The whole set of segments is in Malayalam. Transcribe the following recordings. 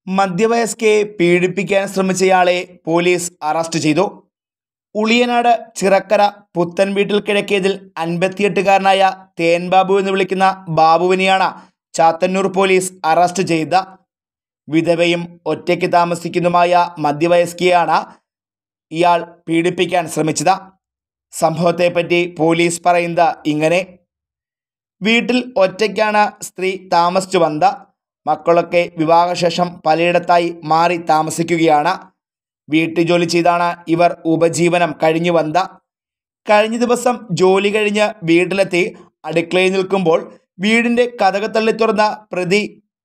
മധ്യവയസ്കയെ പീഡിപ്പിക്കാൻ ശ്രമിച്ചയാളെ പോലീസ് അറസ്റ്റ് ചെയ്തു ഉളിയനാട് ചിറക്കര പുത്തൻ വീട്ടിൽ കിഴക്കേതിൽ അൻപത്തിയെട്ടുകാരനായ തേൻ ബാബു എന്ന് വിളിക്കുന്ന ബാബുവിനെയാണ് ചാത്തന്നൂർ പോലീസ് അറസ്റ്റ് ചെയ്ത വിധവയും ഒറ്റയ്ക്ക് താമസിക്കുന്നതുമായ മധ്യവയസ്കയാണ് ഇയാൾ പീഡിപ്പിക്കാൻ ശ്രമിച്ചത് സംഭവത്തെപ്പറ്റി പോലീസ് പറയുന്നത് ഇങ്ങനെ വീട്ടിൽ ഒറ്റയ്ക്കാണ് സ്ത്രീ താമസിച്ചു വന്നത് മക്കളൊക്കെ വിവാഹശേഷം പലയിടത്തായി മാറി താമസിക്കുകയാണ് വീട്ടുജോലി ചെയ്താണ് ഇവർ ഉപജീവനം കഴിഞ്ഞു വന്നത് കഴിഞ്ഞ ദിവസം ജോലി കഴിഞ്ഞ് വീട്ടിലെത്തി അടുക്കളയിൽ നിൽക്കുമ്പോൾ വീടിൻ്റെ കഥക തള്ളി തുറന്ന പ്രതി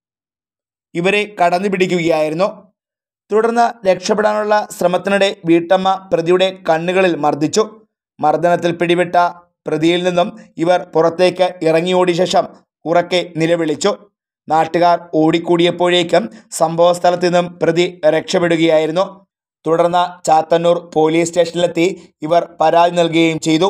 ഇവരെ കടന്നു പിടിക്കുകയായിരുന്നു തുടർന്ന് രക്ഷപ്പെടാനുള്ള ശ്രമത്തിനിടെ വീട്ടമ്മ പ്രതിയുടെ കണ്ണുകളിൽ മർദ്ദിച്ചു മർദ്ദനത്തിൽ പിടിവിട്ട പ്രതിയിൽ നിന്നും ഇവർ പുറത്തേക്ക് ഇറങ്ങി ഓടിയ ശേഷം ഉറക്കെ നിലവിളിച്ചു നാട്ടുകാർ ഓടിക്കൂടിയപ്പോഴേക്കും സംഭവസ്ഥലത്ത് നിന്നും പ്രതി രക്ഷപ്പെടുകയായിരുന്നു തുടർന്ന് ചാത്തന്നൂർ പോലീസ് സ്റ്റേഷനിലെത്തി ഇവർ പരാതി നൽകുകയും ചെയ്തു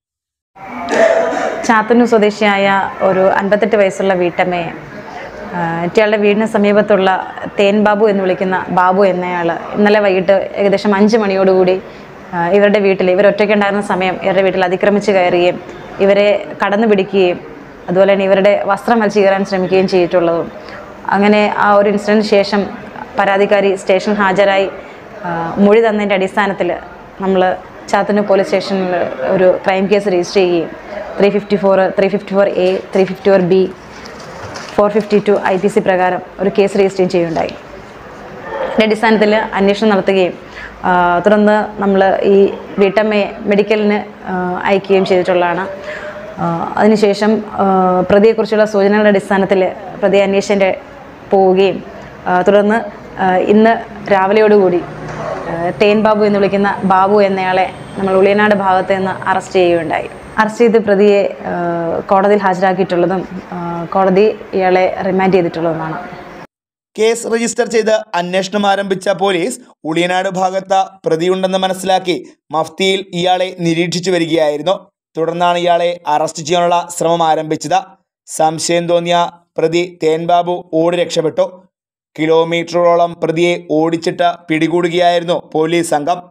ചാത്തന്നൂർ സ്വദേശിയായ ഒരു അൻപത്തെട്ട് വയസ്സുള്ള വീട്ടമ്മയെ ആ, ഇയാളുടെ വീടിന് സമീപത്തുള്ള തേൻ ബാബു എന്ന് വിളിക്കുന്ന ബാബു എന്നയാൾ ഇന്നലെ വൈകിട്ട് ഏകദേശം അഞ്ച് മണിയോടുകൂടി ആ, ഇവരുടെ വീട്ടിൽ ഇവർ ഒറ്റയ്ക്കുണ്ടായിരുന്ന സമയം ഇവരുടെ വീട്ടിൽ അതിക്രമിച്ച് കയറുകയും ഇവരെ കടന്നു പിടിക്കുകയും അതുപോലെ തന്നെ ഇവരുടെ വസ്ത്രം വലിച്ചു കയറാൻ ശ്രമിക്കുകയും ചെയ്തിട്ടുള്ളതും അങ്ങനെ ആ ഒരു ഇൻസിഡൻറ്റിന് ശേഷം പരാതിക്കാരി സ്റ്റേഷൻ ഹാജരായി ആ, മൊഴി തന്നതിൻ്റെ അടിസ്ഥാനത്തിൽ നമ്മൾ ചാത്തന്നൂർ പോലീസ് സ്റ്റേഷനിൽ ഒരു ക്രൈം കേസ് രജിസ്റ്റർ ചെയ്യുകയും three fifty four three fifty four A three fifty four B four fifty two I P C പ്രകാരം ഒരു കേസ് രജിസ്റ്റർ ചെയ്യുകയുണ്ടായി ഇതിൻ്റെ അടിസ്ഥാനത്തിൽ അന്വേഷണം നടത്തുകയും ആ, തുടർന്ന് നമ്മൾ ഈ വീട്ടമ്മയെ മെഡിക്കലിന് ആ, അയക്കുകയും ചെയ്തിട്ടുള്ളതാണ് ആ, അതിനുശേഷം ആ, പ്രതിയെക്കുറിച്ചുള്ള സൂചനകളുടെ അടിസ്ഥാനത്തിൽ പ്രതി അന്വേഷൻ്റെ പോവുകയും ആ, തുടർന്ന് ആ, ഇന്ന് രാവിലെയോടുകൂടി ആ, തേൻ ബാബു എന്ന് വിളിക്കുന്ന ബാബു എന്നയാളെ നമ്മൾ ഉളിയനാട് ഭാഗത്ത് നിന്ന് അറസ്റ്റ് ചെയ്യുകയുണ്ടായി അറസ്റ്റ് ചെയ്ത് പ്രതിയെ ആ, കോടതിയിൽ ഹാജരാക്കിയിട്ടുള്ളതും ആ, കോടതി ഇയാളെ റിമാൻഡ് ചെയ്തിട്ടുള്ളതുമാണ് കേസ് രജിസ്റ്റർ ചെയ്ത് അന്വേഷണം ആരംഭിച്ച പോലീസ് ഉളിയനാട് ഭാഗത്ത് പ്രതിയുണ്ടെന്ന് മനസ്സിലാക്കി മഫ്തിയിൽ ഇയാളെ നിരീക്ഷിച്ചു വരികയായിരുന്നു തുടർന്നാണ് ഇയാളെ അറസ്റ്റ് ചെയ്യാനുള്ള ശ്രമം ആരംഭിച്ചത് സംശയം തോന്നിയ പ്രതി തേൻബാബു ഓടി രക്ഷപ്പെട്ടു കിലോമീറ്ററുകളോളം പ്രതിയെ ഓടിച്ചിട്ട് പിടികൂടുകയായിരുന്നു പോലീസ് സംഘം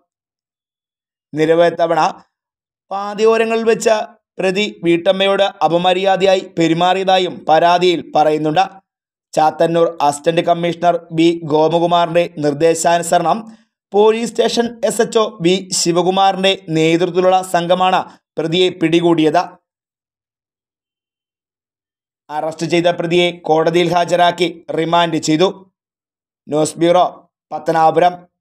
നിരവധി തവണ പാതയോരങ്ങളിൽ വെച്ച് പ്രതി വീട്ടമ്മയോട് അപമര്യാദയായി പെരുമാറിയതായും പരാതിയിൽ പറയുന്നുണ്ട് ചാത്തന്നൂർ അസിസ്റ്റന്റ് കമ്മീഷണർ ബി ഗോപകുമാറിന്റെ നിർദ്ദേശാനുസരണം police station S H B ശിവകുമാറിന്റെ നേതൃത്വത്തിലുള്ള സംഘമാണ് പ്രതിയെ പിടികൂടിയത് അറസ്റ്റ് ചെയ്ത പ്രതിയെ കോടതിയിൽ ഹാജരാക്കി റിമാൻഡ് ചെയ്തു ന്യൂസ് ബ്യൂറോ പത്തനാപുരം